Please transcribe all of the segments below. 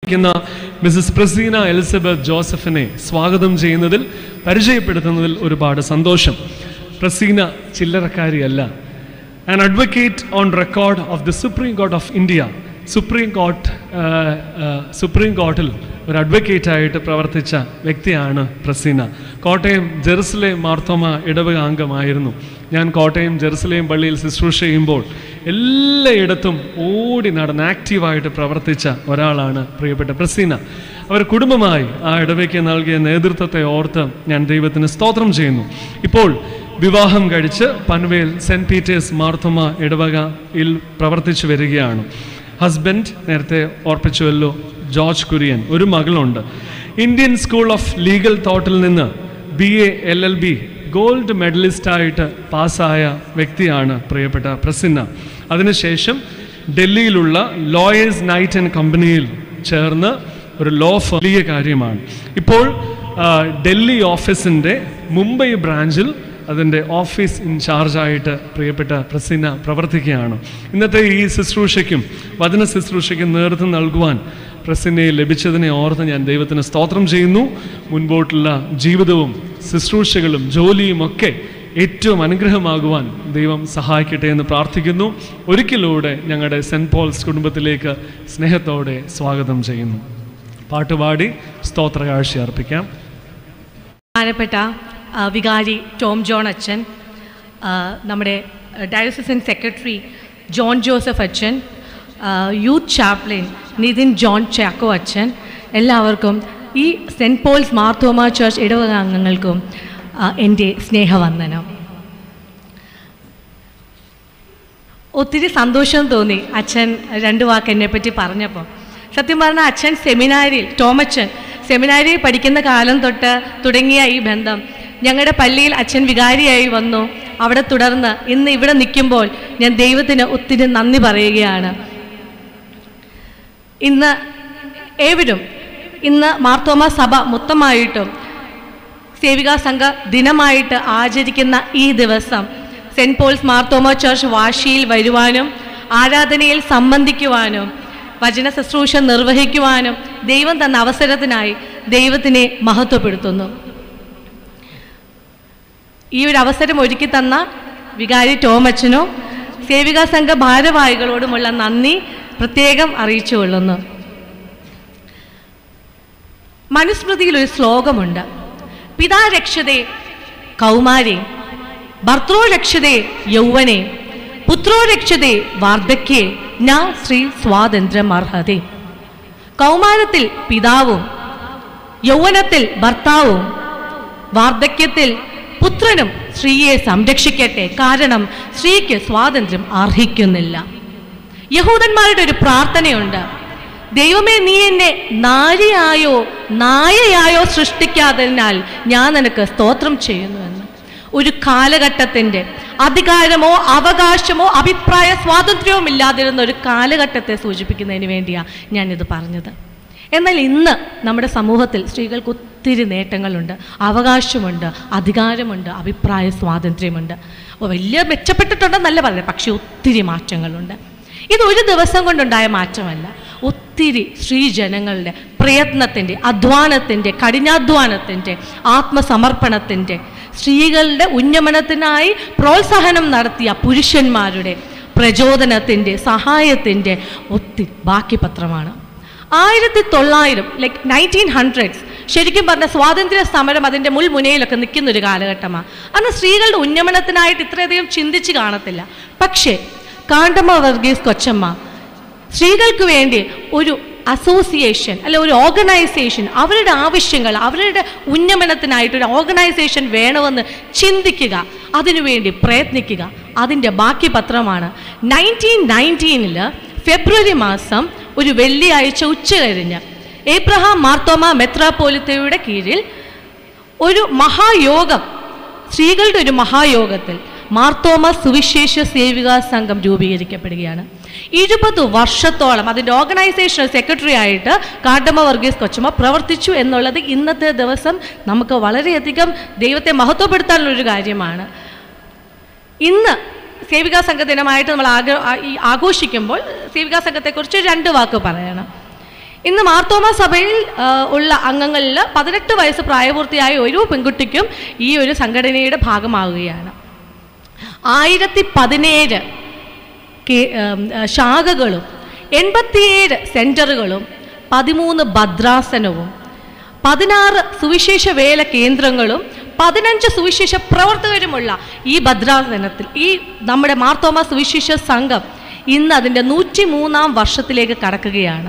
ിക്കുന്ന Mises Praseena Elizabeth ജോസഫിനെ സ്വാഗതം ചെയ്യുന്നതിൽ പരിചയപ്പെടുത്തുന്നതിൽ ഒരുപാട് സന്തോഷം പ്രസീന ചില്ലറക്കാരിയല്ല an advocate on record of the Supreme Court of India Supreme Court Supreme കോർട്ടിൽ ഒരു അഡ്വക്കേറ്റ് ആയിട്ട് പ്രവർത്തിച്ച വ്യക്തിയാണ് പ്രസീന കോട്ടയം ജെറുസലേം മാർത്തോമ ഇടവക അംഗമായിരുന്നു ഞാൻ കോട്ടയം ജെറുസലേം പള്ളിയിൽ ശുശ്രൂഷ ചെയ്യുമ്പോൾ എല്ലായിടത്തും ഓടി നടന്ന് ആക്റ്റീവായിട്ട് പ്രവർത്തിച്ച ഒരാളാണ് പ്രിയപ്പെട്ട പ്രസീന അവർ കുടുംബമായി ആ ഇടവയ്ക്ക് നൽകിയ നേതൃത്വത്തെ ഓർത്ത് ഞാൻ ദൈവത്തിന് സ്തോത്രം ചെയ്യുന്നു ഇപ്പോൾ വിവാഹം കഴിച്ച് പൻവേൽ സെൻറ്റ് പീറ്റേഴ്സ് മാർത്തോമ ഇടവകയിൽ പ്രവർത്തിച്ചു വരികയാണ് ഹസ്ബൻഡ് നേരത്തെ ഓർപ്പിച്ചുവല്ലോ ജോർജ് കുര്യൻ ഒരു മകളുണ്ട് ഇന്ത്യൻ സ്കൂൾ ഓഫ് ലീഗൽ തോട്ടിൽ നിന്ന് B A L L B gold മെഡലിസ്റ്റായിട്ട് പാസ്സായ വ്യക്തിയാണ് പ്രിയപ്പെട്ട പ്രസിന്ന അതിനുശേഷം ഡൽഹിയിലുള്ള ലോയേഴ്സ് നൈറ്റ് ആൻഡ് കമ്പനിയിൽ ചേർന്ന് ഒരു ലോ ഫ- വലിയ കാര്യമാണ് ഇപ്പോൾ ആ, ഡൽഹി ഓഫീസിൻ്റെ മുംബൈ ബ്രാഞ്ചിൽ അതിൻ്റെ ഓഫീസ് ഇൻചാർജായിട്ട് പ്രിയപ്പെട്ട പ്രസീന പ്രവർത്തിക്കുകയാണ് ഇന്നത്തെ ഈ ശുശ്രൂഷയ്ക്കും വചന ശുശ്രൂഷയ്ക്കും നേതൃത്വം നൽകുവാൻ പ്രസന്നയെ ലഭിച്ചതിനെ ഓർത്ത് ഞാൻ ദൈവത്തിന് സ്തോത്രം ചെയ്യുന്നു മുൻപോട്ടുള്ള ജീവിതവും ശുശ്രൂഷകളും ജോലിയും ഒക്കെ ഏറ്റവും അനുഗ്രഹമാകുവാൻ ദൈവം സഹായിക്കട്ടെ എന്ന് പ്രാർത്ഥിക്കുന്നു ഒരിക്കലൂടെ ഞങ്ങളുടെ സെൻറ്റ് പോൾസ് കുടുംബത്തിലേക്ക് സ്നേഹത്തോടെ സ്വാഗതം ചെയ്യുന്നു പാട്ടുപാടി സ്തോത്രകാഴ്ച അർപ്പിക്കാം ബഹുമാനപ്പെട്ട ആ, വികാരി ടോം ജോൺ അച്ഛൻ ആ, നമ്മുടെ ഡയോസിസൻ സെക്രട്ടറി ജോൺ ജോസഫ് അച്ഛൻ ആ, യൂത്ത് ചാപ്ലിൻ നിതിൻ ജോൺ ചാക്കോ അച്ഛൻ എല്ലാവർക്കും ഈ സെൻറ്റ് പോൾസ് മാർത്തോമ ചർച്ച് ഇടവക അംഗങ്ങൾക്കും ആ, എൻ്റെ സ്നേഹവന്ദനം ഒത്തിരി സന്തോഷം തോന്നി അച്ഛൻ രണ്ട് വാക്ക് എന്നെപ്പറ്റി പറഞ്ഞപ്പോൾ സത്യം പറഞ്ഞാൽ അച്ഛൻ സെമിനാരിയിൽ ടോമച്ചൻ സെമിനാരിയിൽ പഠിക്കുന്ന കാലം തൊട്ട് തുടങ്ങിയ ഈ ബന്ധം ഞങ്ങളുടെ പള്ളിയിൽ അച്ഛൻ വികാരിയായി വന്നു അവിടെ തുടർന്ന് ഇന്ന് ഇവിടെ നിൽക്കുമ്പോൾ ഞാൻ ദൈവത്തിന് ഒത്തിരി നന്ദി പറയുകയാണ് ഇന്ന് ഏവരും ഇന്ന് മാർത്തോമ സഭ മൊത്തമായിട്ടും സേവികാ സംഘ ദിനമായിട്ട് ആചരിക്കുന്ന ഈ ദിവസം സെൻറ്റ് പോൾസ് മാർത്തോമ ചർച്ച് വാശിയിൽ വരുവാനും ആരാധനയിൽ സംബന്ധിക്കുവാനും വചന ശുശ്രൂഷ നിർവഹിക്കുവാനും ദൈവം തന്ന അവസരത്തിനായി ദൈവത്തിനെ മഹത്വപ്പെടുത്തുന്നു ഈ ഒരു അവസരം ഒരുക്കി തന്ന വികാരി ടോമച്ചനോ സേവികാ സംഘ ഭാരവാഹികളോടുമുള്ള നന്ദി പ്രത്യേകം അറിയിച്ചുകൊള്ളുന്നു മനുസ്മൃതിയിൽ ഒരു ശ്ലോകമുണ്ട് പിതാ രക്ഷതേ കൗമാരേ ഭർത്തൃ രക്ഷതേ യൗവനെ പുത്രോ രക്ഷതേ വാർദ്ധക്യേ ന ശ്രീ സ്വാതന്ത്ര്യം അർഹതേ കൗമാരത്തിൽ പിതാവും യൗവനത്തിൽ ഭർത്താവും വാർദ്ധക്യത്തിൽ പുത്രനും സ്ത്രീയെ സംരക്ഷിക്കട്ടെ കാരണം സ്ത്രീക്ക് സ്വാതന്ത്ര്യം അർഹിക്കുന്നില്ല യഹൂദന്മാരുടെ ഒരു പ്രാർത്ഥനയുണ്ട് ദൈവമേ നീ എന്നെ നാരിയായോ നായയായോ സൃഷ്ടിക്കാത്തതിനാൽ ഞാൻ നിനക്ക് സ്തോത്രം ചെയ്യുന്നുവെന്ന് ഒരു കാലഘട്ടത്തിൻ്റെ അധികാരമോ അവകാശമോ അഭിപ്രായ സ്വാതന്ത്ര്യവും ഇല്ലാതിരുന്ന ഒരു കാലഘട്ടത്തെ സൂചിപ്പിക്കുന്നതിന് വേണ്ടിയാണ് ഞാനിത് പറഞ്ഞത് എന്നാൽ ഇന്ന് നമ്മുടെ സമൂഹത്തിൽ സ്ത്രീകൾക്ക് ഒത്തിരി നേട്ടങ്ങളുണ്ട് അവകാശമുണ്ട് അധികാരമുണ്ട് അഭിപ്രായ സ്വാതന്ത്ര്യമുണ്ട് ഓ, വലിയ മെച്ചപ്പെട്ടിട്ടുണ്ടെന്നല്ല പറയുന്നത് പക്ഷേ ഒത്തിരി മാറ്റങ്ങളുണ്ട് ഇത് ഒരു ദിവസം കൊണ്ടുണ്ടായ മാറ്റമല്ല ഒത്തിരി സ്ത്രീജനങ്ങളുടെ പ്രയത്നത്തിൻ്റെ അധ്വാനത്തിൻ്റെ കഠിനാധ്വാനത്തിൻ്റെ ആത്മസമർപ്പണത്തിൻ്റെ സ്ത്രീകളുടെ ഉന്നമനത്തിനായി പ്രോത്സാഹനം നടത്തിയ പുരുഷന്മാരുടെ പ്രചോദനത്തിൻ്റെ സഹായത്തിൻ്റെ ഒത്തിരി ബാക്കി പത്രമാണ് ആയിരത്തി തൊള്ളായിരം ലൈക്ക് നയൻറ്റീൻ ഹൺഡ്രഡ്സ് ശരിക്കും പറഞ്ഞ സ്വാതന്ത്ര്യ സമരം അതിൻ്റെ മുൾമുനയിലൊക്കെ നിൽക്കുന്ന ഒരു കാലഘട്ടമാണ് അന്ന് സ്ത്രീകളുടെ ഉന്നമനത്തിനായിട്ട് ഇത്രയധികം ചിന്തിച്ച് കാണത്തില്ല പക്ഷേ കാണ്ടമ്മ വർഗീസ് കൊച്ചമ്മ സ്ത്രീകൾക്ക് വേണ്ടി ഒരു അസോസിയേഷൻ അല്ലെ ഒരു ഓർഗനൈസേഷൻ അവരുടെ ആവശ്യങ്ങൾ അവരുടെ ഉന്നമനത്തിനായിട്ട് ഒരു ഓർഗനൈസേഷൻ വേണമെന്ന് ചിന്തിക്കുക അതിനുവേണ്ടി പ്രയത്നിക്കുക അതിൻ്റെ ബാക്കി പത്രമാണ് നയൻറ്റീൻ നയൻറ്റീനിൽ ഫെബ്രുവരി മാസം ഒരു വെള്ളിയാഴ്ച ഉച്ച കഴിഞ്ഞ് ഏബ്രഹാം മാർത്തോമ മെത്രാപ്പോലിത്തയുടെ കീഴിൽ ഒരു മഹായോഗം സ്ത്രീകളുടെ ഒരു മഹായോഗത്തിൽ മാർത്തോമ സുവിശേഷ സേവികാ സംഘം രൂപീകരിക്കപ്പെടുകയാണ് ഇരുപത് വർഷത്തോളം അതിൻ്റെ ഓർഗനൈസേഷണൽ സെക്രട്ടറി ആയിട്ട് കാട്ടമ്മ വർഗീസ് കൊച്ചമ്മ പ്രവർത്തിച്ചു എന്നുള്ളത് ഇന്നത്തെ ദിവസം നമുക്ക് വളരെയധികം ദൈവത്തെ മഹത്വപ്പെടുത്താനുള്ളൊരു കാര്യമാണ് ഇന്ന് സേവികാ സംഘ ദിനമായിട്ട് നമ്മൾ ആഗ്രഹ ആ- ഈ ആഘോഷിക്കുമ്പോൾ സേവികാ സംഘത്തെക്കുറിച്ച് രണ്ട് വാക്ക് പറയണം ഇന്ന് മാർത്തോമ സഭയിൽ ആ, ഉള്ള അംഗങ്ങളിൽ പതിനെട്ട് വയസ്സ് പ്രായപൂർത്തിയായ ഒരു പെൺകുട്ടിക്കും ഈ ഒരു സംഘടനയുടെ ഭാഗമാവുകയാണ് ആയിരത്തി പതിനേഴ് കേ- ഉം, ആ, ശാഖകളും എൺപത്തിയേഴ് സെൻറ്ററുകളും പതിമൂന്ന് ഭദ്രാസനവും പതിനാറ് സുവിശേഷ വേല കേന്ദ്രങ്ങളും പതിനഞ്ച് സുവിശേഷ പ്രവർത്തകരുമുള്ള ഈ ഭദ്രാസനത്തിൽ ഈ നമ്മുടെ മാർത്തോമ സുവിശേഷ സംഘം ഇന്ന് അതിൻ്റെ നൂറ്റി മൂന്നാം വർഷത്തിലേക്ക് കടക്കുകയാണ്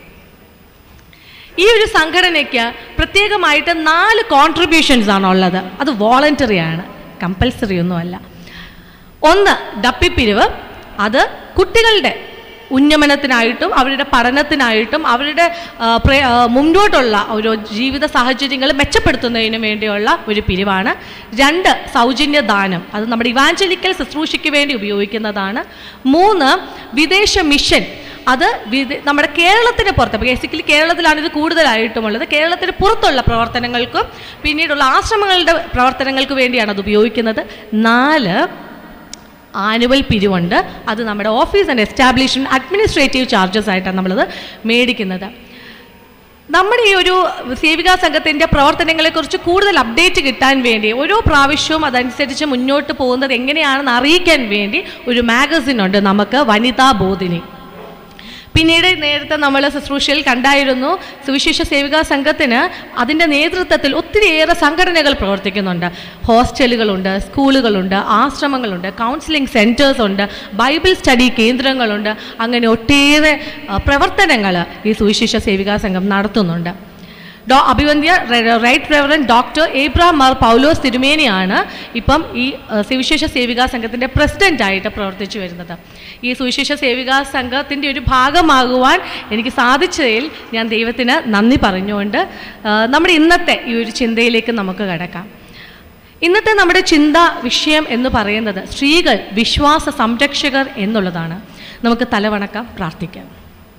ഈ ഒരു സംഘടനയ്ക്ക് പ്രത്യേകമായിട്ട് നാല് കോൺട്രിബ്യൂഷൻസ് ആണ് ഉള്ളത് അത് വോളണ്ടറി ആണ് കമ്പൽസറി ഒന്നുമല്ല ഒന്ന് ഡപ്പിപ്പിരിവ് അത് കുട്ടികളുടെ ഉന്നമനത്തിനായിട്ടും അവരുടെ പഠനത്തിനായിട്ടും അവരുടെ ആ, പ്രേ- ആ, മുന്നോട്ടുള്ള ഒരു ജീവിത സാഹചര്യങ്ങൾ മെച്ചപ്പെടുത്തുന്നതിന് വേണ്ടിയുള്ള ഒരു പിരിവാണ് രണ്ട് സൗജന്യ ദാനം അത് നമ്മുടെ ഇവാഞ്ചലിക്കൽ ശുശ്രൂഷയ്ക്ക് വേണ്ടി ഉപയോഗിക്കുന്നതാണ് മൂന്ന് വിദേശ മിഷൻ അത് വിദേ- നമ്മുടെ കേരളത്തിന് പുറത്ത് ബേസിക്കലി കേരളത്തിലാണ് ഇത് കൂടുതലായിട്ടുമുള്ളത് കേരളത്തിന് പുറത്തുള്ള പ്രവർത്തനങ്ങൾക്കും പിന്നീടുള്ള ആശ്രമങ്ങളുടെ പ്രവർത്തനങ്ങൾക്ക് വേണ്ടിയാണ് അത് ഉപയോഗിക്കുന്നത് നാല് ആനുവൽ പിരിവുണ്ട് അത് നമ്മുടെ office and establishment administrative charges ആയിട്ടാണ് നമ്മളത് മേടിക്കുന്നത് നമ്മുടെ ഈ ഒരു സേവികാ സംഘത്തിൻ്റെ പ്രവർത്തനങ്ങളെക്കുറിച്ച് കൂടുതൽ അപ്ഡേറ്റ് കിട്ടാൻ വേണ്ടി ഓരോ പ്രാവശ്യവും അതനുസരിച്ച് മുന്നോട്ട് പോകുന്നത് എങ്ങനെയാണെന്ന് അറിയിക്കാൻ വേണ്ടി ഒരു മാഗസിൻ ഉണ്ട് നമുക്ക് വനിതാ ബോധിനി പിന്നീട് നേരത്തെ നമ്മൾ ശുശ്രൂഷയിൽ കണ്ടായിരുന്നു സുവിശേഷ സേവികാ സംഘത്തിന് അതിൻ്റെ നേതൃത്വത്തിൽ ഒത്തിരിയേറെ സംഘടനകൾ പ്രവർത്തിക്കുന്നുണ്ട് ഹോസ്റ്റലുകളുണ്ട് സ്കൂളുകളുണ്ട് ആശ്രമങ്ങളുണ്ട് കൗൺസിലിംഗ് സെൻറ്റേഴ്സ് ഉണ്ട് ബൈബിൾ സ്റ്റഡി കേന്ദ്രങ്ങളുണ്ട് അങ്ങനെ ഒട്ടേറെ പ്രവർത്തനങ്ങൾ ഈ സുവിശേഷ സേവികാ സംഘം നടത്തുന്നുണ്ട് ഡോ അഭിവന്ധ്യ right reverend doctor Abraham Mar Paulose തിരുമേനിയാണ് ഇപ്പം ഈ അഹ്, സുവിശേഷ സേവികാ സംഘത്തിൻ്റെ പ്രസിഡൻ്റായിട്ട് പ്രവർത്തിച്ചു വരുന്നത് ഈ സുവിശേഷ സേവികാ സംഘത്തിൻ്റെ ഒരു ഭാഗമാകുവാൻ എനിക്ക് സാധിച്ചതിൽ ഞാൻ ദൈവത്തിന് നന്ദി പറഞ്ഞുകൊണ്ട് അഹ്, നമ്മുടെ ഇന്നത്തെ ഈ ഒരു ചിന്തയിലേക്ക് നമുക്ക് കടക്കാം ഇന്നത്തെ നമ്മുടെ ചിന്ത വിഷയം എന്ന് പറയുന്നത് സ്ത്രീകൾ വിശ്വാസ സംരക്ഷകർ എന്നുള്ളതാണ് നമുക്ക് തലവണക്കാം പ്രാർത്ഥിക്കാം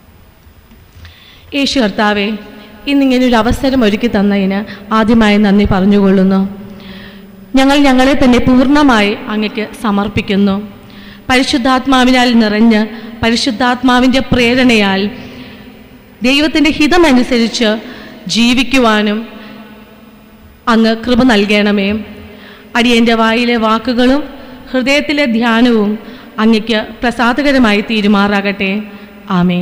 യേശു കർത്താവെ ഇന്നിങ്ങനെ ഒരു അവസരം ഒരുക്കി തന്നതിന് ആദ്യമായി നന്ദി പറഞ്ഞുകൊള്ളുന്നു ഞങ്ങൾ ഞങ്ങളെ തന്നെ പൂർണ്ണമായി അങ്ങക്ക് സമർപ്പിക്കുന്നു പരിശുദ്ധാത്മാവിനാൽ നിറഞ്ഞ് പരിശുദ്ധാത്മാവിൻ്റെ പ്രേരണയാൽ ദൈവത്തിൻ്റെ ഹിതമനുസരിച്ച് ജീവിക്കുവാനും അങ്ങ് കൃപ നൽകണമേ അടിയൻ്റെ വായിലെ വാക്കുകളും ഹൃദയത്തിലെ ധ്യാനവും അങ്ങയ്ക്ക് പ്രസാദകരമായി തീരുമാറാകട്ടെ ആമേ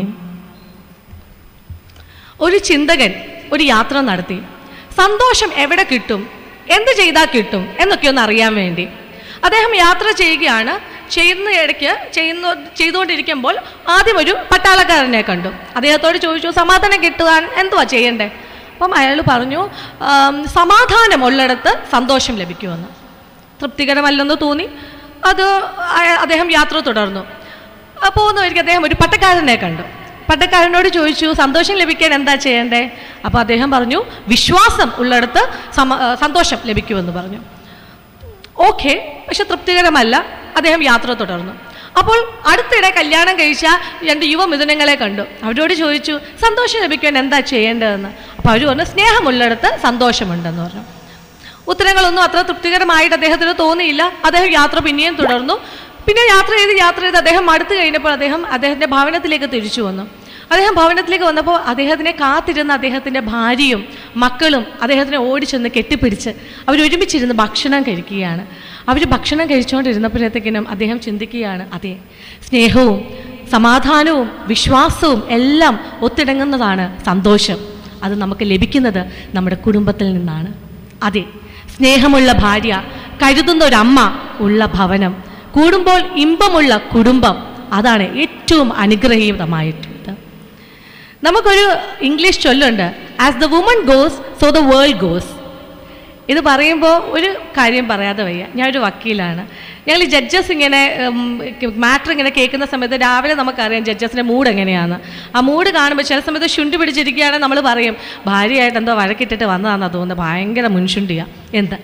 ഒരു ചിന്തകൻ ഒരു യാത്ര നടത്തി സന്തോഷം എവിടെ കിട്ടും എന്ത് ചെയ്താൽ കിട്ടും എന്നൊക്കെ ഒന്ന് അറിയാൻ വേണ്ടി അദ്ദേഹം യാത്ര ചെയ്യുകയാണ് ചെയ്യുന്ന ഇടയ്ക്ക് ചെയ്യുന്ന ചെയ്തുകൊണ്ടിരിക്കുമ്പോൾ ആദ്യം ഒരു പട്ടാളക്കാരനെ കണ്ടു അദ്ദേഹത്തോട് ചോദിച്ചു സമാധാനം കിട്ടുവാൻ എന്തുവാ ചെയ്യണ്ടേ അപ്പം അയാൾ പറഞ്ഞു "ആം, സമാധാനം ഉള്ളിടത്ത് സന്തോഷം ലഭിക്കുമെന്ന് തൃപ്തികരമല്ലെന്ന് തോന്നി അത് അയ- അദ്ദേഹം യാത്ര തുടർന്നു അപ്പോൾ പോകുന്നവർക്ക് അദ്ദേഹം ഒരു പട്ടക്കാരനെ കണ്ടു പട്ടക്കാരനോട് ചോദിച്ചു സന്തോഷം ലഭിക്കാൻ എന്താ ചെയ്യേണ്ടേ അപ്പോൾ അദ്ദേഹം പറഞ്ഞു വിശ്വാസം ഉള്ളിടത്ത് സമ ആ, സന്തോഷം ലഭിക്കുമെന്ന് പറഞ്ഞു ഓക്കെ പക്ഷെ തൃപ്തികരമല്ല അദ്ദേഹം യാത്ര തുടർന്നു അപ്പോൾ അടുത്തിടെ കല്യാണം കഴിച്ച രണ്ട് യുവമിഥുനങ്ങളെ കണ്ടു അവരോട് ചോദിച്ചു സന്തോഷം ലഭിക്കാൻ എന്താ ചെയ്യേണ്ടതെന്ന് അപ്പോൾ അവർ പറഞ്ഞു സ്നേഹമുള്ളിടത്ത് സന്തോഷമുണ്ടെന്ന് പറഞ്ഞു ഉത്തരങ്ങളൊന്നും അത്ര തൃപ്തികരമായിട്ട് അദ്ദേഹത്തിന് തോന്നിയില്ല അദ്ദേഹം യാത്ര പിന്നെയും തുടർന്നു പിന്നെ യാത്ര ചെയ്ത് യാത്ര ചെയ്ത് അദ്ദേഹം മടുത്തു കഴിഞ്ഞപ്പോൾ അദ്ദേഹം അദ്ദേഹത്തിൻ്റെ ഭവനത്തിലേക്ക് തിരിച്ചു വന്നു അദ്ദേഹം ഭവനത്തിലേക്ക് വന്നപ്പോൾ അദ്ദേഹത്തിനെ കാത്തിരുന്ന അദ്ദേഹത്തിൻ്റെ ഭാര്യയും മക്കളും അദ്ദേഹത്തിനെ ഓടിച്ചെന്ന് കെട്ടിപ്പിടിച്ച് അവരൊരുമിച്ചിരുന്ന് ഭക്ഷണം കഴിക്കുകയാണ് അവർ ഭക്ഷണം കഴിച്ചുകൊണ്ടിരുന്നപ്പോഴത്തേക്കിനും അദ്ദേഹം ചിന്തിക്കുകയാണ് അതെ സ്നേഹവും സമാധാനവും വിശ്വാസവും എല്ലാം ഒത്തിണങ്ങുന്നതാണ് സന്തോഷം അത് നമുക്ക് ലഭിക്കുന്നത് നമ്മുടെ കുടുംബത്തിൽ നിന്നാണ് അതെ സ്നേഹമുള്ള ഭാര്യ കരുതുന്ന ഒരമ്മ ഉള്ള ഭവനം കൂടുമ്പോൾ ഇമ്പമുള്ള കുടുംബം അതാണ് ഏറ്റവും അനുഗ്രഹീതമായിട്ടുള്ളത് നമുക്കൊരു ഇംഗ്ലീഷ് ചൊല്ലുണ്ട് as the woman goes so the world goes ഇത് പറയുമ്പോൾ ഒരു കാര്യം പറയാതെ വയ്യ ഞാനൊരു വക്കീലാണ് ഞങ്ങൾ ഈ ജഡ്ജസ് ഇങ്ങനെ മാറ്റർ ഇങ്ങനെ കേൾക്കുന്ന സമയത്ത് രാവിലെ നമുക്കറിയാം ജഡ്ജസിൻ്റെ മൂഡ് എങ്ങനെയാണ് ആ മൂഡ് കാണുമ്പോൾ ചില സമയത്ത് ശുണ്ടി പിടിച്ചിരിക്കുകയാണെങ്കിൽ നമ്മൾ പറയും ഭാര്യയായിട്ട് എന്തോ വഴക്കിട്ടിട്ട് വന്നതാണെന്നാണ് തോന്നുന്നത് ഭയങ്കര മുൻശുണ്ടിയാണ് എന്ത്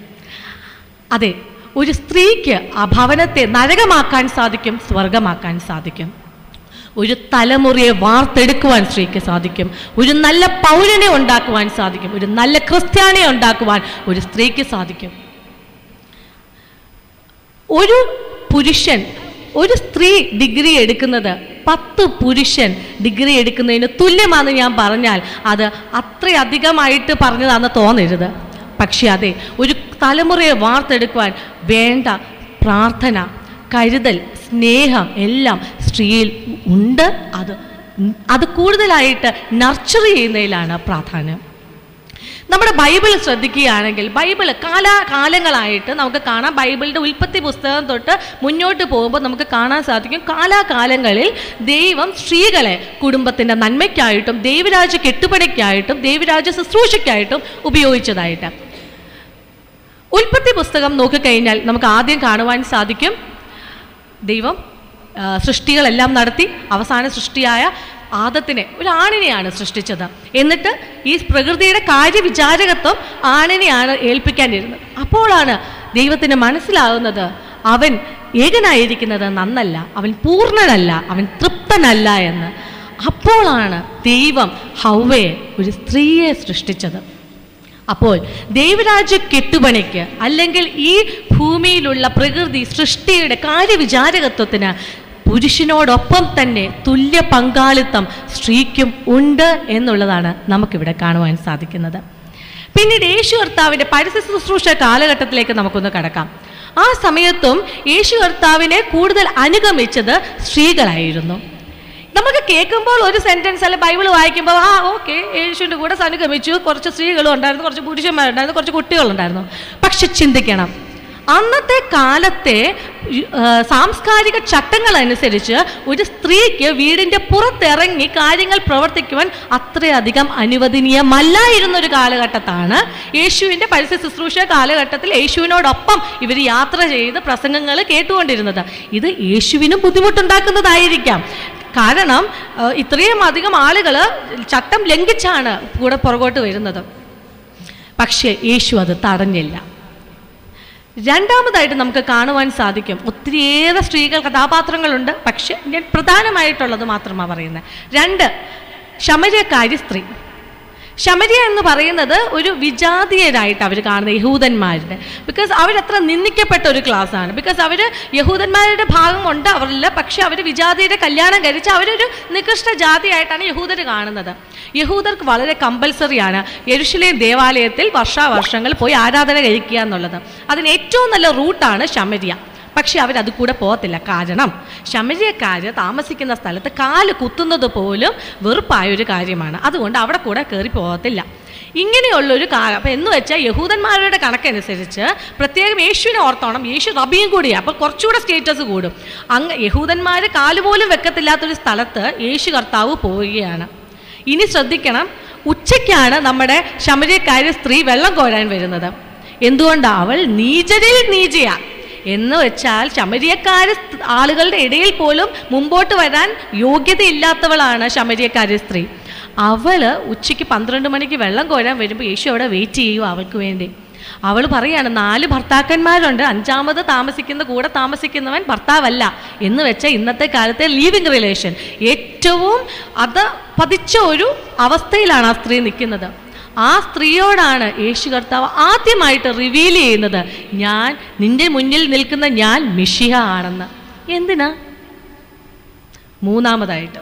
അതെ ഒരു സ്ത്രീക്ക് ആ ഭവനത്തെ നരകമാക്കാൻ സാധിക്കും സ്വർഗമാക്കാൻ സാധിക്കും ഒരു തലമുറയെ വാർത്തെടുക്കുവാൻ സ്ത്രീക്ക് സാധിക്കും ഒരു നല്ല പൗരനെ ഉണ്ടാക്കുവാൻ സാധിക്കും ഒരു നല്ല ക്രിസ്ത്യാനിയെ ഉണ്ടാക്കുവാൻ ഒരു സ്ത്രീക്ക് സാധിക്കും ഒരു പുരുഷൻ ഒരു സ്ത്രീ ഡിഗ്രി എടുക്കുന്നത് പത്ത് പുരുഷൻ ഡിഗ്രി എടുക്കുന്നതിന് തുല്യമാണെന്ന് ഞാൻ പറഞ്ഞാൽ അത് അത്രയധികമായിട്ട് പറഞ്ഞതാണെന്ന് തോന്നരുത് പക്ഷെ അതെ ഒരു തലമുറയെ വാർത്തെടുക്കുവാൻ വേണ്ട പ്രാർത്ഥന കരുതൽ സ്നേഹം എല്ലാം സ്ത്രീയിൽ ഉണ്ട് അത് അത് കൂടുതലായിട്ട് നർച്ചർ ചെയ്യുന്നതിലാണ് പ്രാധാന്യം നമ്മുടെ ബൈബിൾ ശ്രദ്ധിക്കുകയാണെങ്കിൽ ബൈബിൾ കാലാകാലങ്ങളായിട്ട് നമുക്ക് കാണാം ബൈബിളിൻ്റെ ഉൽപ്പത്തി പുസ്തകം തൊട്ട് മുന്നോട്ട് പോകുമ്പോൾ നമുക്ക് കാണാൻ സാധിക്കും കാലാകാലങ്ങളിൽ ദൈവം സ്ത്രീകളെ കുടുംബത്തിൻ്റെ നന്മയ്ക്കായിട്ടും ദൈവരാജ്യ കെട്ടുപടിക്കായിട്ടും ദൈവരാജ്യ ശുശ്രൂഷയ്ക്കായിട്ടും ഉപയോഗിച്ചതായിട്ട് ഉൽപ്പത്തി പുസ്തകം നോക്കിക്കഴിഞ്ഞാൽ നമുക്ക് ആദ്യം കാണുവാൻ സാധിക്കും ദൈവം ആ, സൃഷ്ടികളെല്ലാം നടത്തി അവസാന സൃഷ്ടിയായ ആദത്തിനെ ഒരു ആണിനെയാണ് സൃഷ്ടിച്ചത് എന്നിട്ട് ഈ പ്രകൃതിയുടെ കാര്യവിചാരകത്വം ആണിനെയാണ് ഏൽപ്പിക്കാനിരുന്നത് അപ്പോഴാണ് ദൈവത്തിന് മനസ്സിലാകുന്നത് അവൻ ഏകനായിരിക്കുന്നത് നന്നല്ല അവൻ പൂർണ്ണനല്ല അവൻ തൃപ്തനല്ല എന്ന് അപ്പോഴാണ് ദൈവം ഹൗവയെ ഒരു സ്ത്രീയെ സൃഷ്ടിച്ചത് അപ്പോൾ ദൈവരാജ്യ കെട്ടുപണിക്ക് അല്ലെങ്കിൽ ഈ ഭൂമിയിലുള്ള പ്രകൃതി സൃഷ്ടിയുടെ കാര്യവിചാരകത്വത്തിന് പുരുഷനോടൊപ്പം തന്നെ തുല്യ പങ്കാളിത്തം സ്ത്രീക്കും ഉണ്ട് എന്നുള്ളതാണ് നമുക്കിവിടെ കാണുവാൻ സാധിക്കുന്നത് പിന്നീട് യേശു കർത്താവിൻ്റെ പരിസ്ഥിതി ശുശ്രൂഷ കാലഘട്ടത്തിലേക്ക് നമുക്കൊന്ന് കടക്കാം ആ സമയത്തും യേശു കർത്താവിനെ കൂടുതൽ അനുഗമിച്ചത് സ്ത്രീകളായിരുന്നു നമുക്ക് കേൾക്കുമ്പോൾ ഒരു സെന്റൻസ് അല്ലെ ബൈബിൾ വായിക്കുമ്പോൾ ആ ഓക്കെ യേശുവിൻ്റെ കൂടെ അനുഗമിച്ചു കുറച്ച് സ്ത്രീകളും ഉണ്ടായിരുന്നു കുറച്ച് പുരുഷന്മാരുണ്ടായിരുന്നു കുറച്ച് കുട്ടികളുണ്ടായിരുന്നു പക്ഷെ ചിന്തിക്കണം അന്നത്തെ കാലത്തെ ആ, സാംസ്കാരിക ചട്ടങ്ങൾ അനുസരിച്ച് ഒരു സ്ത്രീക്ക് വീടിൻ്റെ പുറത്തിറങ്ങി കാര്യങ്ങൾ പ്രവർത്തിക്കുവാൻ അത്രയധികം അനുവദനീയമല്ലായിരുന്ന ഒരു കാലഘട്ടത്താണ് യേശുവിൻ്റെ പരിസ്ഥിതി ശുശ്രൂഷ കാലഘട്ടത്തിൽ യേശുവിനോടൊപ്പം ഇവർ യാത്ര ചെയ്ത് പ്രസംഗങ്ങൾ കേട്ടുകൊണ്ടിരുന്നത് ഇത് യേശുവിനും ബുദ്ധിമുട്ടുണ്ടാക്കുന്നതായിരിക്കാം കാരണം ആ, ഇത്രയും അധികം ആളുകൾ ചട്ടം ലംഘിച്ചാണ് കൂടെ പുറകോട്ട് വരുന്നത് പക്ഷേ യേശു അത് തടഞ്ഞില്ല രണ്ടാമതായിട്ട് നമുക്ക് കാണുവാൻ സാധിക്കും ഒത്തിരിയേറെ സ്ത്രീകൾ കഥാപാത്രങ്ങളുണ്ട് പക്ഷെ ഞാൻ പ്രധാനമായിട്ടുള്ളത് മാത്രമാണ് പറയുന്നത് രണ്ട് ശമര്യക്കാരി സ്ത്രീ ശമരിയ എന്ന് പറയുന്നത് ഒരു വിജാതീയരായിട്ട് അവർ കാണുന്ന യഹൂദന്മാരുടെ ബിക്കോസ് അവരത്ര നിന്ദിക്കപ്പെട്ട ഒരു ക്ലാസ്സാണ് ബിക്കോസ് അവർ യഹൂദന്മാരുടെ ഭാഗമുണ്ട് അവരിൽ പക്ഷെ അവർ വിജാതിയുടെ കല്യാണം കഴിച്ച് അവരൊരു നികൃഷ്ട ജാതിയായിട്ടാണ് യഹൂദർ കാണുന്നത് യഹൂദർക്ക് വളരെ കമ്പൽസറിയാണ് യെരുഷലേം ദേവാലയത്തിൽ വർഷാവർഷങ്ങൾ പോയി ആരാധന കഴിക്കുക എന്നുള്ളത് അതിന് ഏറ്റവും നല്ല റൂട്ടാണ് ശമരിയ പക്ഷെ അവരത് കൂടെ പോകത്തില്ല കാരണം ശമരിയക്കാർ താമസിക്കുന്ന സ്ഥലത്ത് കാല് കുത്തുന്നത് പോലും വെറുപ്പായ ഒരു കാര്യമാണ് അതുകൊണ്ട് അവിടെ കൂടെ കയറി പോകത്തില്ല ഇങ്ങനെയുള്ളൊരു കാലം അപ്പം എന്ന് വെച്ചാൽ യഹൂദന്മാരുടെ കണക്കനുസരിച്ച് പ്രത്യേകം യേശുവിനെ ഓർത്തോണം യേശു റബിയും കൂടിയാണ് അപ്പോൾ കുറച്ചുകൂടെ സ്റ്റേറ്റസ് കൂടും അങ്ങ് യഹൂദന്മാർ കാലുപോലും വെക്കത്തില്ലാത്തൊരു സ്ഥലത്ത് യേശു കർത്താവ് പോവുകയാണ് ഇനി ശ്രദ്ധിക്കണം ഉച്ചയ്ക്കാണ് നമ്മുടെ ശമരിയക്കാരി സ്ത്രീ വെള്ളം കോരാൻ വരുന്നത് എന്തുകൊണ്ടാണ് അവൾ നീചരിൽ നീചയാ എന്ന് വെച്ചാൽ ശമരിയക്കാര് സ്- ആളുകളുടെ ഇടയിൽ പോലും മുമ്പോട്ട് വരാൻ യോഗ്യതയില്ലാത്തവളാണ് ശമരിയക്കാരി സ്ത്രീ അവള് ഉച്ചയ്ക്ക് പന്ത്രണ്ട് മണിക്ക് വെള്ളം കോരാൻ വരുമ്പോൾ യേശു അവിടെ വെയിറ്റ് ചെയ്യുക അവൾക്ക് വേണ്ടി അവൾ പറയാണ് നാല് ഭർത്താക്കന്മാരുണ്ട് അഞ്ചാമത് താമസിക്കുന്ന കൂടെ താമസിക്കുന്നവൻ ഭർത്താവല്ല എന്ന് വെച്ചാൽ ഇന്നത്തെ കാലത്തെ ലീവിങ് റിലേഷൻ ഏറ്റവും അത് പതിച്ച ഒരു അവസ്ഥയിലാണ് ആ സ്ത്രീ നിൽക്കുന്നത് ആ സ്ത്രീയോടാണ് യേശു കർത്താവ് ആദ്യമായിട്ട് റിവീൽ ചെയ്യുന്നത് ഞാൻ നിന്റെ മുന്നിൽ നിൽക്കുന്ന ഞാൻ മിഷിഹ ആണെന്ന് എന്തിനാ മൂന്നാമതായിട്ട്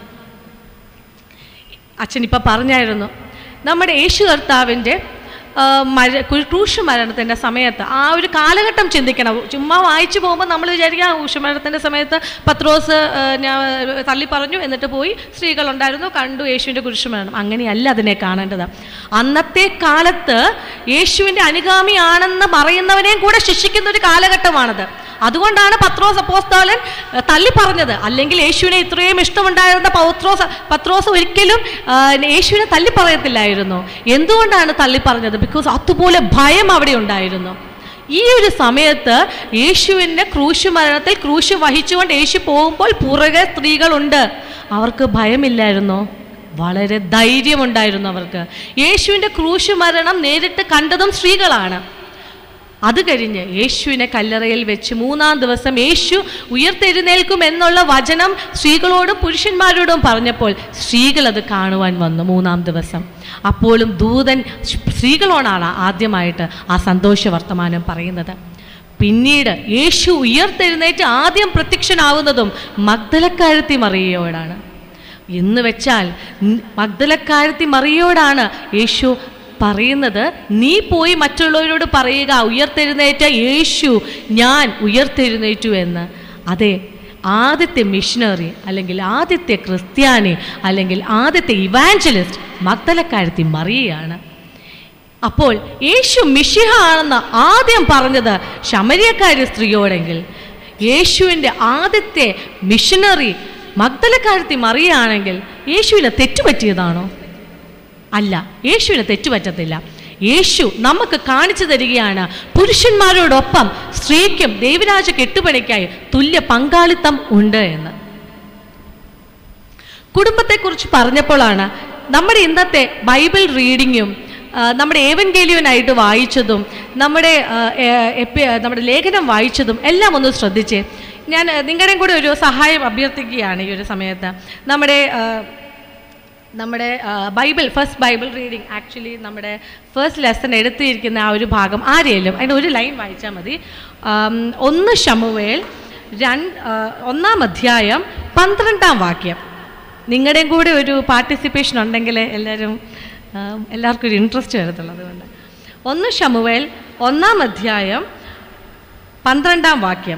അച്ഛൻ ഇപ്പം പറഞ്ഞായിരുന്നു നമ്മുടെ യേശു കർത്താവിൻ്റെ ആ, മര കു- ക്രൂശ് മരണത്തിൻ്റെ സമയത്ത് ആ ഒരു കാലഘട്ടം ചിന്തിക്കണം ചുമ്മാ വായിച്ചു പോകുമ്പോൾ നമ്മൾ വിചാരിക്കുക ആ ക്രൂശ് മരണത്തിൻ്റെ സമയത്ത് പത്രോസ് ആ, ഞാൻ തള്ളി പറഞ്ഞു എന്നിട്ട് പോയി സ്ത്രീകളുണ്ടായിരുന്നു കണ്ടു യേശുവിൻ്റെ കുരിശ് മരണം അങ്ങനെയല്ല അതിനെ കാണേണ്ടത് അന്നത്തെ കാലത്ത് യേശുവിൻ്റെ അനുഗാമിയാണെന്ന് പറയുന്നവനെയും കൂടെ ശിക്ഷിക്കുന്ന ഒരു കാലഘട്ടമാണത് അതുകൊണ്ടാണ് പത്രോസ് അപ്പോസ്തോലൻ ഏഹ്, തള്ളി പറഞ്ഞത് അല്ലെങ്കിൽ യേശുവിനെ ഇത്രയും ഇഷ്ടമുണ്ടായിരുന്ന പൗത്രോസ് പത്രോസ് ഒരിക്കലും ആ, യേശുവിനെ തള്ളി പറയത്തില്ലായിരുന്നു എന്തുകൊണ്ടാണ് തള്ളി പറഞ്ഞത് ബിക്കോസ് അതുപോലെ ഭയം അവിടെ ഉണ്ടായിരുന്നു ഈ ഒരു സമയത്ത് യേശുവിൻ്റെ ക്രൂശ് മരണത്തിൽ ക്രൂശ് വഹിച്ചുകൊണ്ട് യേശു പോകുമ്പോൾ പുറകെ സ്ത്രീകളുണ്ട് അവർക്ക് ഭയമില്ലായിരുന്നോ വളരെ ധൈര്യമുണ്ടായിരുന്നു അവർക്ക് യേശുവിൻ്റെ ക്രൂശ് മരണം നേരിട്ട് കണ്ടതും സ്ത്രീകളാണ് അത് കഴിഞ്ഞ് യേശുവിനെ കല്ലറയിൽ വെച്ച് മൂന്നാം ദിവസം യേശു ഉയർത്തെഴുന്നേൽക്കും എന്നുള്ള വചനം സ്ത്രീകളോടും പുരുഷന്മാരോടും പറഞ്ഞപ്പോൾ സ്ത്രീകൾ അത് കാണുവാൻ വന്നു മൂന്നാം ദിവസം അപ്പോഴും ദൂതൻ സ്ത്രീകളോടാണ് ആദ്യമായിട്ട് ആ സന്തോഷ വർത്തമാനം പറയുന്നത് പിന്നീട് യേശു ഉയർത്തെഴുന്നേറ്റ് ആദ്യം പ്രത്യക്ഷനാവുന്നതും മഗ്ദലക്കാരത്തി മറിയയോടാണ് എന്ന് വെച്ചാൽ ൻ- മഗ്ദലക്കാരത്തി മറിയയോടാണ് യേശു പറയുന്നത് നീ പോയി മറ്റുള്ളവരോട് പറയുക ഉയർത്തെഴുന്നേറ്റ യേശു ഞാൻ ഉയർത്തെഴുന്നേറ്റു എന്ന് അതെ ആദ്യത്തെ മിഷനറി അല്ലെങ്കിൽ ആദ്യത്തെ ക്രിസ്ത്യാനി അല്ലെങ്കിൽ ആദ്യത്തെ ഇവാഞ്ചലിസ്റ്റ് മഗ്ദലക്കാരത്തി മറിയയാണ് അപ്പോൾ യേശു മിഷിഹ ആണെന്ന് ആദ്യം പറഞ്ഞത് ശമരിയക്കാരി സ്ത്രീയോടെങ്കിൽ യേശുവിൻ്റെ ആദ്യത്തെ മിഷനറി മഗ്ദലക്കാരത്തി മറിയാണെങ്കിൽ യേശുവിനെ തെറ്റുപറ്റിയതാണോ അല്ല യേശുവിന് തെറ്റുപറ്റത്തില്ല യേശു നമുക്ക് കാണിച്ചു തരികയാണ് പുരുഷന്മാരോടൊപ്പം സ്ത്രീക്കും ദൈവരാജ കെട്ടുപണിക്കായി തുല്യ പങ്കാളിത്തം ഉണ്ട് എന്ന് കുടുംബത്തെക്കുറിച്ച് പറഞ്ഞപ്പോഴാണ് നമ്മുടെ ഇന്നത്തെ ബൈബിൾ റീഡിങ്ങും ആ, നമ്മുടെ ഏവൻഗേലിയനായിട്ട് വായിച്ചതും നമ്മുടെ ആ, ഏ- എപ്പി- നമ്മുടെ ലേഖനം വായിച്ചതും എല്ലാം ഒന്ന് ശ്രദ്ധിച്ചേ ഞാൻ ആ, നിങ്ങളുടെയും കൂടെ ഒരു സഹായം അഭ്യർത്ഥിക്കുകയാണ് ഈ ഒരു സമയത്ത് നമ്മുടെ ആ, നമ്മുടെ ആ, Bible first Bible reading actually നമ്മുടെ ഫസ്റ്റ് ലെസൺ എടുത്തിരിക്കുന്ന ആ ഒരു ഭാഗം ആരെയും അതിൻ്റെ ഒരു ലൈൻ വായിച്ചാൽ മതി ആം, ഒന്ന് ഷമുവേൽ രണ്ട് ആ, ഒന്നാം അധ്യായം പന്ത്രണ്ടാം വാക്യം നിങ്ങളുടെയും കൂടെ ഒരു പാർട്ടിസിപ്പേഷൻ ഉണ്ടെങ്കിൽ എല്ലാവരും ആ, എല്ലാവർക്കും ഒരു ഇൻട്രസ്റ്റ് വരത്തുള്ളൂ അതുകൊണ്ട് ഒന്ന് ഷമുവേൽ ഒന്നാം അധ്യായം പന്ത്രണ്ടാം വാക്യം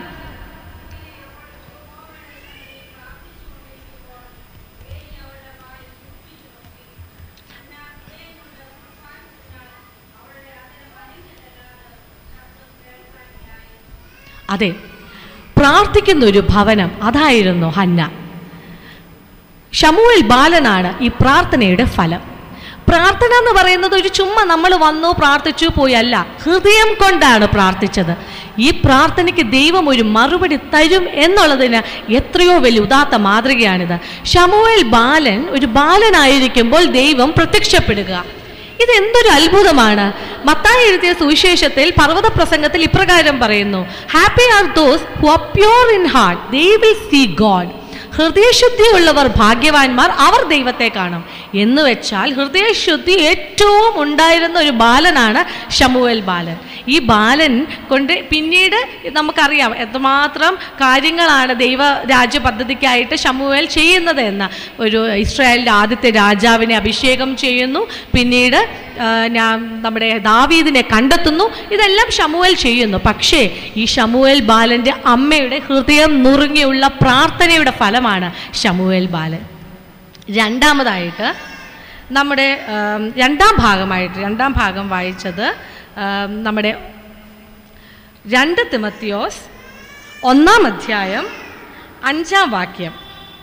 അതെ പ്രാർത്ഥിക്കുന്ന ഒരു ഭവനം അതായിരുന്നു ഹന്ന ഷമുവേൽ ബാലനാണ് ഈ പ്രാർത്ഥനയുടെ ഫലം പ്രാർത്ഥന എന്ന് പറയുന്നത് ഒരു ചുമ്മാ നമ്മൾ വന്നു പ്രാർത്ഥിച്ചു പോയല്ല ഹൃദയം കൊണ്ടാണ് പ്രാർത്ഥിച്ചത് ഈ പ്രാർത്ഥനയ്ക്ക് ദൈവം ഒരു മറുപടി തരും എന്നുള്ളതിന് എത്രയോ വലിയ ഉദാത്ത മാതൃകയാണിത് ഷമുവേൽ ബാലൻ ഒരു ബാലനായിരിക്കുമ്പോൾ ദൈവം പ്രത്യക്ഷപ്പെടുക ഇത് എന്തൊരു അത്ഭുതമാണ് മത്തായി എഴുതിയ സുവിശേഷത്തിൽ പർവ്വത പ്രസംഗത്തിൽ ഇപ്രകാരം പറയുന്നു happy are those who are pure in heart they will see God ഹൃദയശുദ്ധിയുള്ളവർ ഭാഗ്യവാന്മാർ അവർ ദൈവത്തെ കാണും എന്ന് വെച്ചാൽ ഹൃദയശുദ്ധി ഏറ്റവും ഉണ്ടായിരുന്ന ഒരു ബാലനാണ് ഷമുവേൽ ബാലൻ ഈ ബാലൻ കൊണ്ട് പിന്നീട് നമുക്കറിയാം എത്രമാത്രം കാര്യങ്ങളാണ് ദൈവ രാജ്യ പദ്ധതിക്കായിട്ട് ഷമുവേൽ ചെയ്യുന്നത് എന്ന ഒരു ഇസ്രായേലിൻ്റെ ആദ്യത്തെ രാജാവിനെ അഭിഷേകം ചെയ്യുന്നു പിന്നീട് ആ, ഞാൻ നമ്മുടെ ദാവീദിനെ കണ്ടെത്തുന്നു ഇതെല്ലാം ഷമുവേൽ ചെയ്യുന്നു പക്ഷേ ഈ ഷമുവേൽ ബാലൻ്റെ അമ്മയുടെ ഹൃദയം നുറുങ്ങിയുള്ള പ്രാർത്ഥനയുടെ ഫലമാണ് ഷമുവേൽ ബാലൻ രണ്ടാമതായിട്ട് നമ്മുടെ ആം, രണ്ടാം ഭാഗമായിട്ട് രണ്ടാം ഭാഗം വായിച്ചത് ആം, നമ്മുടെ രണ്ട് തിമത്തിയോസ് ഒന്നാം അധ്യായം അഞ്ചാം വാക്യം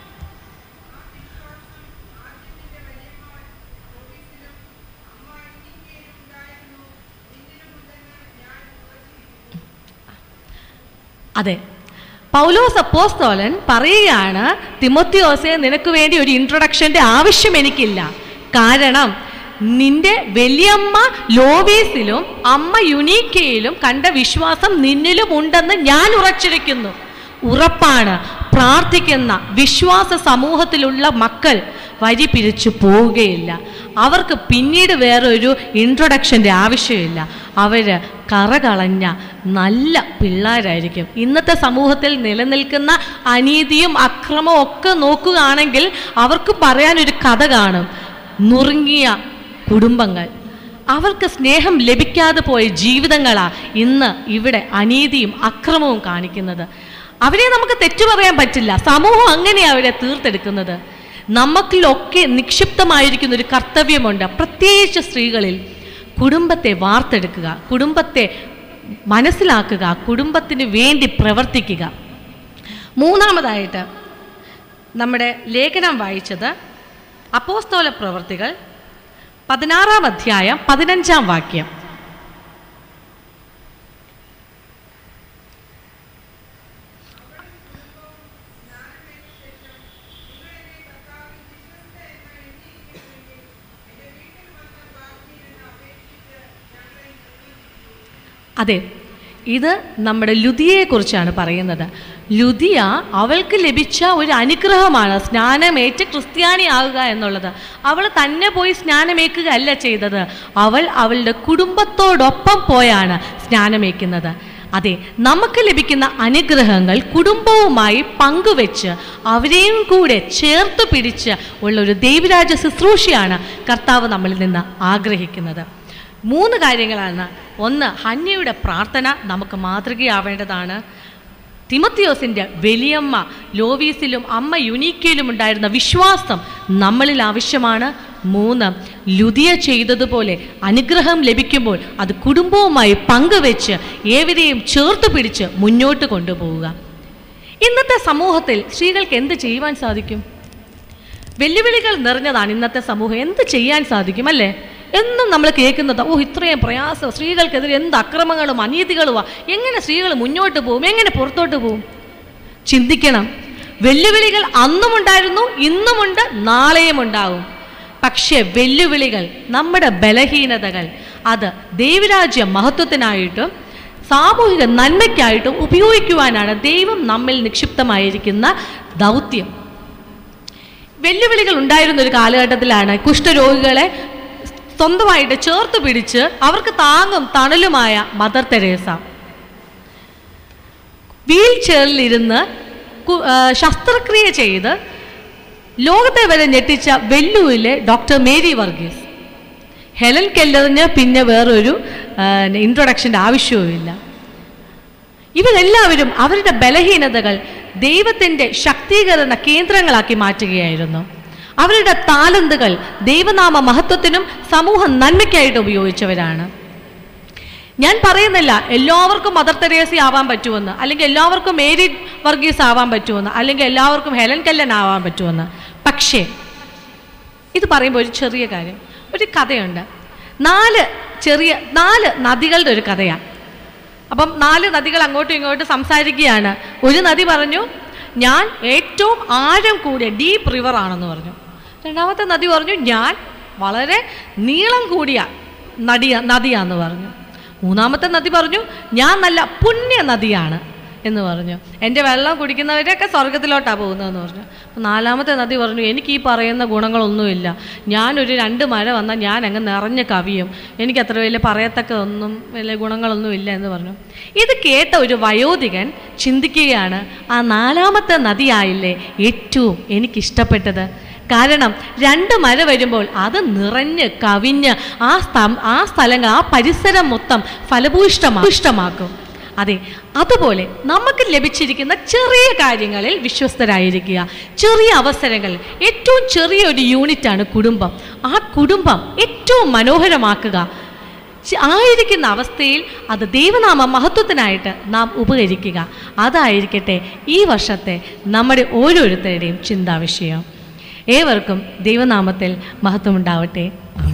അതെ പൗലോസ് അപ്പോസ്തോലൻ പറയുകയാണ് തിമോത്തിയോസെ നിനക്ക് വേണ്ടി ഒരു ഇൻട്രൊഡക്ഷൻ്റെ ആവശ്യം എനിക്കില്ല കാരണം നിന്റെ വലിയമ്മ ലോവീസിലും അമ്മ യുനീക്കയിലും കണ്ട വിശ്വാസം നിന്നിലും ഉണ്ടെന്ന് ഞാൻ ഉറച്ചിരിക്കുന്നു ഉറപ്പാണ് പ്രാർത്ഥിക്കുന്ന വിശ്വാസ സമൂഹത്തിലുള്ള മക്കൾ വരി പിരിച്ചു പോവുകയില്ല അവർക്ക് പിന്നീട് വേറൊരു ഇൻട്രൊഡക്ഷൻ്റെ ആവശ്യമില്ല അവർ കറകളഞ്ഞ നല്ല പിള്ളേരായിരിക്കും ഇന്നത്തെ സമൂഹത്തിൽ നിലനിൽക്കുന്ന അനീതിയും അക്രമവും ഒക്കെ നോക്കുകയാണെങ്കിൽ അവർക്ക് പറയാനൊരു കഥ കാണും നുറുങ്ങിയ കുടുംബങ്ങൾ അവർക്ക് സ്നേഹം ലഭിക്കാതെ പോയ ജീവിതങ്ങളാ ഇന്ന് ഇവിടെ അനീതിയും അക്രമവും കാണിക്കുന്നത് അവരെ നമുക്ക് തെറ്റു പറയാൻ പറ്റില്ല സമൂഹം അങ്ങനെയാണ് അവരെ തീർത്തെടുക്കുന്നത് നമുക്കിലൊക്കെ നിക്ഷിപ്തമായിരിക്കുന്ന ഒരു കർത്തവ്യമുണ്ട് പ്രത്യേകിച്ച് സ്ത്രീകളിൽ കുടുംബത്തെ വാർത്തെടുക്കുക കുടുംബത്തെ മനസ്സിലാക്കുക കുടുംബത്തിന് വേണ്ടി പ്രവർത്തിക്കുക മൂന്നാമതായിട്ട് നമ്മുടെ ലേഖനം വായിച്ചത് അപ്പോസ്തോല പ്രവർത്തികൾ പതിനാറാം അധ്യായം പതിനഞ്ചാം വാക്യം അതെ ഇത് നമ്മുടെ ലുതിയെക്കുറിച്ചാണ് പറയുന്നത് ലുതിയ അവൾക്ക് ലഭിച്ച ഒരു അനുഗ്രഹമാണ് സ്നാനമേറ്റ് ക്രിസ്ത്യാനി ആകുക എന്നുള്ളത് അവൾ തന്നെ പോയി സ്നാനമേക്കുക അല്ല ചെയ്തത് അവൾ അവളുടെ കുടുംബത്തോടൊപ്പം പോയാണ് സ്നാനമേക്കുന്നത് അതെ നമുക്ക് ലഭിക്കുന്ന അനുഗ്രഹങ്ങൾ കുടുംബവുമായി പങ്കുവെച്ച് അവരെയും കൂടെ ചേർത്ത് പിടിച്ച് ഉള്ള ഒരു ദൈവരാജ്യ ശുശ്രൂഷയാണ് കർത്താവ് നമ്മളിൽ നിന്ന് ആഗ്രഹിക്കുന്നത് മൂന്ന് കാര്യങ്ങളാണ് ഒന്ന് ഹന്യയുടെ പ്രാർത്ഥന നമുക്ക് മാതൃകയാവേണ്ടതാണ് തിമത്തിയോസിൻ്റെ വലിയമ്മ ലോവീസിലും അമ്മ യുനീക്കയിലും ഉണ്ടായിരുന്ന വിശ്വാസം നമ്മളിൽ ആവശ്യമാണ് മൂന്ന് ലുതിയ ചെയ്തതുപോലെ അനുഗ്രഹം ലഭിക്കുമ്പോൾ അത് കുടുംബവുമായി പങ്കുവെച്ച് ഏവരെയും ചേർത്ത് പിടിച്ച് മുന്നോട്ട് കൊണ്ടുപോവുക ഇന്നത്തെ സമൂഹത്തിൽ സ്ത്രീകൾക്ക് എന്ത് ചെയ്യുവാൻ സാധിക്കും വെല്ലുവിളികൾ നിറഞ്ഞതാണ് ഇന്നത്തെ സമൂഹം എന്ത് ചെയ്യാൻ സാധിക്കും അല്ലേ എന്നും നമ്മൾ കേൾക്കുന്നത് ഓ ഇത്രയും പ്രയാസം സ്ത്രീകൾക്കെതിരെ എന്ത് അക്രമങ്ങളും അനീതികളുമാ എങ്ങനെ സ്ത്രീകൾ മുന്നോട്ട് പോകും എങ്ങനെ പുറത്തോട്ട് പോകും ചിന്തിക്കണം വെല്ലുവിളികൾ അന്നുമുണ്ടായിരുന്നു ഇന്നുമുണ്ട് നാളെയും ഉണ്ടാവും പക്ഷേ വെല്ലുവിളികൾ നമ്മുടെ ബലഹീനതകൾ അത് ദൈവരാജ്യ മഹത്വത്തിനായിട്ടും സാമൂഹിക നന്മയ്ക്കായിട്ടും ഉപയോഗിക്കുവാനാണ് ദൈവം നമ്മിൽ നിക്ഷിപ്തമായിരിക്കുന്ന ദൗത്യം വെല്ലുവിളികൾ ഉണ്ടായിരുന്ന ഒരു കാലഘട്ടത്തിലാണ് കുഷ്ഠരോഗികളെ സ്വന്തമായിട്ട് ചേർത്ത് പിടിച്ച് അവർക്ക് താങ്ങും തണലുമായ മദർ തെരേസ വീൽ ചെയറിലിരുന്ന് കു- ആ, ശസ്ത്രക്രിയ ചെയ്ത് ലോകത്തെ വരെ ഞെട്ടിച്ച വെല്ലുവിലെ ഡോക്ടർ മേരി വർഗീസ് ഹെലൻ കെല്ലറിന് പിന്നെ വേറൊരു ഇൻട്രൊഡക്ഷൻ്റെ ആവശ്യവുമില്ല ഇവരെല്ലാവരും അവരുടെ ബലഹീനതകൾ ദൈവത്തിൻ്റെ ശക്തീകരണ കേന്ദ്രങ്ങളാക്കി മാറ്റുകയായിരുന്നു അവരുടെ താലന്തുകൾ ദൈവനാമ മഹത്വത്തിനും സമൂഹ നന്മയ്ക്കായിട്ട് ഉപയോഗിച്ചവരാണ് ഞാൻ പറയുന്നില്ല എല്ലാവർക്കും മദർ തെരേസി ആവാൻ പറ്റുമെന്ന് അല്ലെങ്കിൽ എല്ലാവർക്കും മേരി വർഗീസ് ആവാൻ പറ്റുമെന്ന് അല്ലെങ്കിൽ എല്ലാവർക്കും ഹെലൻ കല്ലൻ ആവാൻ പറ്റുമെന്ന് പക്ഷേ ഇത് പറയുമ്പോൾ ഒരു ചെറിയ കാര്യം ഒരു കഥയുണ്ട് നാല് ചെറിയ നാല് നദികളുടെ ഒരു കഥയാണ് അപ്പം നാല് നദികൾ അങ്ങോട്ടും ഇങ്ങോട്ടും സംസാരിക്കുകയാണ് ഒരു നദി പറഞ്ഞു ഞാൻ ഏറ്റവും ആഴം കൂടിയ ഡീപ്പ് റിവർ ആണെന്ന് പറഞ്ഞു രണ്ടാമത്തെ നദി പറഞ്ഞു ഞാൻ വളരെ നീളം കൂടിയ നദിയ നദിയാന്ന് പറഞ്ഞു മൂന്നാമത്തെ നദി പറഞ്ഞു ഞാൻ നല്ല പുണ്യ നദിയാണ് എന്ന് പറഞ്ഞു എൻ്റെ വെള്ളം കുടിക്കുന്നവരൊക്കെ സ്വർഗത്തിലോട്ടാണ് പോകുന്നതെന്ന് പറഞ്ഞു അപ്പോൾ നാലാമത്തെ നദി പറഞ്ഞു എനിക്ക് ഈ പറയുന്ന ഗുണങ്ങളൊന്നുമില്ല ഞാനൊരു രണ്ട് മഴ വന്നാൽ ഞാൻ അങ്ങ് നിറഞ്ഞ് കവിയും എനിക്ക് അത്ര വലിയ പറയത്തക്ക ഒന്നും വലിയ ഗുണങ്ങളൊന്നും ഇല്ല എന്ന് പറഞ്ഞു ഇത് കേട്ട ഒരു വയോധികൻ ചിന്തിക്കുകയാണ് ആ നാലാമത്തെ നദിയായില്ലേ ഏറ്റവും എനിക്കിഷ്ടപ്പെട്ടത് കാരണം രണ്ട് മഴ വരുമ്പോൾ അത് നിറഞ്ഞ് കവിഞ്ഞ് ആ സ്ഥ ആ സ്ഥലങ്ങൾ ആ പരിസരം മൊത്തം ഫലഭൂയിഷ്ടമാ ഇഷ്ടമാക്കും അതെ അതുപോലെ നമുക്ക് ലഭിച്ചിരിക്കുന്ന ചെറിയ കാര്യങ്ങളിൽ വിശ്വസ്തരായിരിക്കുക ചെറിയ അവസരങ്ങൾ ഏറ്റവും ചെറിയൊരു യൂണിറ്റാണ് കുടുംബം ആ കുടുംബം ഏറ്റവും മനോഹരമാക്കുക ച- ആയിരിക്കുന്ന അവസ്ഥയിൽ അത് ദൈവനാമ മഹത്വത്തിനായിട്ട് നാം ഉപകരിക്കുക അതായിരിക്കട്ടെ ഈ വർഷത്തെ നമ്മുടെ ഓരോരുത്തരുടെയും ചിന്താവിഷയം ഏവർക്കും ദൈവനാമത്തിൽ മഹത്വമുണ്ടാവട്ടെ